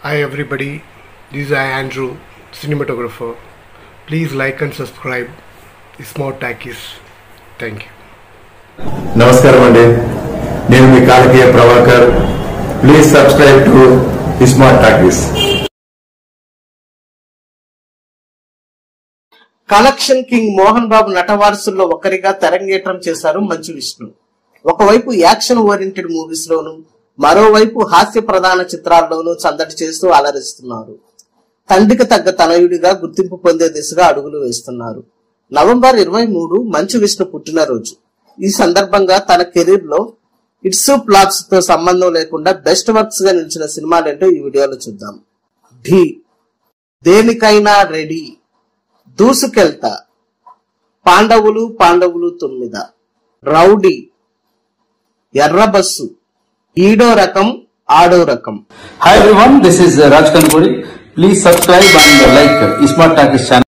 Hi everybody, this is I Andrew, cinematographer. Please like and subscribe Smart Takis. Thank you. నమస్కారం అండి నేను మీ Kalakeya Prabhakar please subscribe to Smart Talkies collection king Mohan Babu నటవారసుల్లో ఒకరిగా తెరంగేట్రం చేశారు మంచు విష్ణు ఒకవైపు యాక్షన్ ఓరియంటెడ్ మూవీస్ లోను మరోవైపు హాస్య ప్రధాన చిత్రాల్లోనూ సందడి చేస్తూ అలరిస్తున్నారు తండ్రికి తగ్గ తనయుడిగా గుర్తింపు పొందే దిశగా అడుగులు వేస్తున్నారు నవంబర్ ఇరవై మూడు మంచు విష్ణు పుట్టినరోజు ఈ సందర్భంగా తన కెరీర్ లో ఇట్స్ ప్లాప్స్ తో సంబంధం లేకుండా బెస్ట్ వర్క్స్ గా నిలిచిన సినిమాలేంటో ఈ వీడియోలో చూద్దాం ఢీ దేనికైనా రెడీ దూసుకెళ్తా పాండవులు పాండవులు తొమ్మిద రౌడీ ఎర్ర బస్సు ఈడో రకం ఆడో రకం Hi everyone, this is uh, Raj Kanpuri. Please subscribe and uh, like uh, Smart Talkies channel.